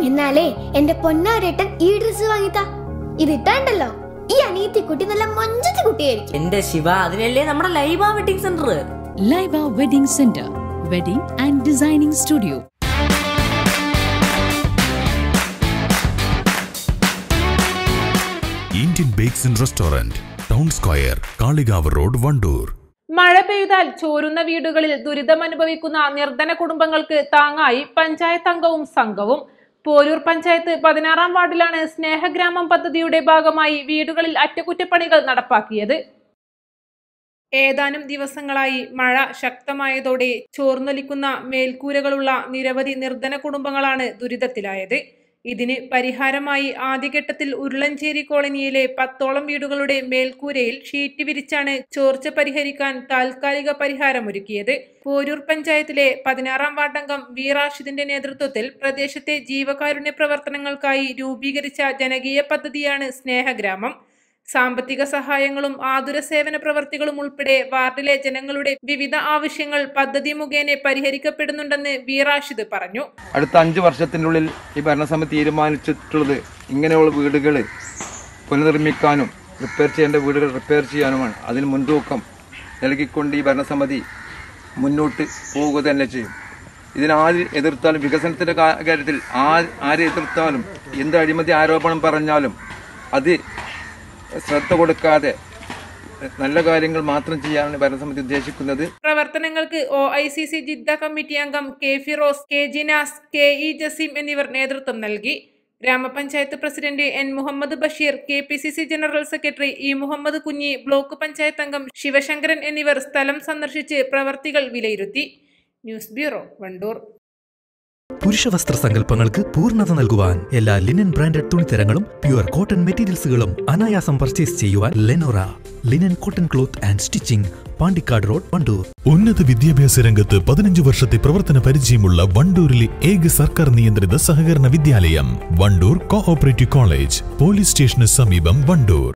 എന്നാലേ എന്റെ പൊന്നാരേട്ടൻ ഈ ഡ്രസ് വാങ്ങിത്താ ഇത് ഇട്ടാണ്ടല്ലോ ഈ അനിയത്തി കുട്ടി നല്ല മൊഞ്ചത്തി കുട്ടിയായിരിക്കും എന്റെ ശിവ അതിനല്ലേ നമ്മുടെ Laiba wedding centre Laiba wedding centre wedding and designing studio Indian bakes and restaurant town square Kalikavu road Wandoor മഴ പെയ്താൽ ചോരുന്ന വീടുകളിൽ ദുരിതമനുഭവിക്കുന്ന നിർധന കുടുംബങ്ങൾക്ക് താങ്ങായി പഞ്ചായത്ത് അംഗവും സംഘവും പോരൂർ പഞ്ചായത്ത് പതിനാറാം വാർഡിലാണ് സ്നേഹഗ്രാമം പദ്ധതിയുടെ ഭാഗമായി വീടുകളിൽ അറ്റകുറ്റപ്പണികൾ നടപ്പാക്കിയത് ഏതാനും ദിവസങ്ങളായി മഴ ശക്തമായതോടെ ചോർന്നൊലിക്കുന്ന മേൽക്കൂരകളുള്ള നിരവധി നിർധന കുടുംബങ്ങളാണ് ദുരിതത്തിലായത് ഇതിന് പരിഹാരമായി ആദ്യഘട്ടത്തിൽ ഉരുളഞ്ചേരി കോളനിയിലെ പത്തോളം വീടുകളുടെ മേൽക്കൂരയിൽ ഷീറ്റ് വിരിച്ചാണ് ചോർച്ച പരിഹരിക്കാൻ താൽക്കാലിക പരിഹാരമൊരുക്കിയത് പോരൂർ പഞ്ചായത്തിലെ പതിനാറാം വാർഡംഗം വി റാഷിദിന്റെ നേതൃത്വത്തിൽ പ്രദേശത്തെ ജീവകാരുണ്യ പ്രവർത്തനങ്ങൾക്കായി രൂപീകരിച്ച ജനകീയ പദ്ധതിയാണ് സ്നേഹഗ്രാമം സാമ്പത്തിക സഹായങ്ങളും ആതുര സേവന പ്രവർത്തികളും ഉൾപ്പെടെ വാർഡിലെ ജനങ്ങളുടെ വിവിധ ആവശ്യങ്ങൾ പദ്ധതി മുഖേന പരിഹരിക്കപ്പെടുന്നുണ്ടെന്ന് വി റാഷിദ് പറഞ്ഞു അടുത്ത അഞ്ച് വർഷത്തിനുള്ളിൽ ഈ ഭരണസമിതി തീരുമാനിച്ചിട്ടുള്ളത് ഇങ്ങനെയുള്ള വീടുകൾ പുനർനിർമ്മിക്കാനും റിപ്പയർ ചെയ്യേണ്ട വീടുകൾ റിപ്പയർ ചെയ്യാനുമാണ് അതിന് മുൻതൂക്കം നൽകിക്കൊണ്ട് ഈ ഭരണസമിതി മുന്നോട്ട് പോവുക തന്നെ ചെയ്യും ഇതിനാര് എതിർത്താലും വികസനത്തിൻ്റെ കാ- കാര്യത്തിൽ ആ ആരെ എതിർത്താലും എന്ത് അഴിമതി ആരോപണം പറഞ്ഞാലും അത് ശ്രദ്ധ കൊടുക്കാതെ നല്ല കാര്യങ്ങൾ മാത്രം ചെയ്യാനാണ് ഭരണസമിതി ഉദ്ദേശിക്കുന്നത് പ്രവർത്തനങ്ങൾക്ക് O I C C Jeddah committee അംഗം K Firoz K Jinas K E Jaseem എന്നിവർ നേതൃത്വം നൽകി ഗ്രാമപഞ്ചായത്ത് president N Muhammad Basheer K P C C general secretary E Muhammad Kunhi block panchayat അംഗം ശിവശങ്കരൻ എന്നിവർ സ്ഥലം സന്ദർശിച്ച് പ്രവർത്തികൾ വിലയിരുത്തി ന്യൂസ് ബ്യൂറോ വണ്ടൂർ പുരുഷവസ്ത്ര സങ്കല്പങ്ങൾക്ക് പൂർണ്ണത നൽകുവാൻ എല്ലാ ലിനൻ ബ്രാൻഡഡ് തുണിത്തരങ്ങളും പ്യുവർ കോട്ടൺ മെറ്റീരിയൽസുകളും അനായാസം പർച്ചേസ് ചെയ്യുവാൻ Lenora linen cotton cloth and stitching Pandikkad road Wandoor ഉന്നത വിദ്യാഭ്യാസ രംഗത്ത് പതിനഞ്ച് വർഷത്തെ പ്രവർത്തന പരിചയമുള്ള വണ്ടൂരിലെ ഏക സർക്കാർ നിയന്ത്രിത സഹകരണ വിദ്യാലയം വണ്ടൂർ കോഓപ്പറേറ്റീവ് കോളേജ് പോലീസ് സ്റ്റേഷന് സമീപം വണ്ടൂർ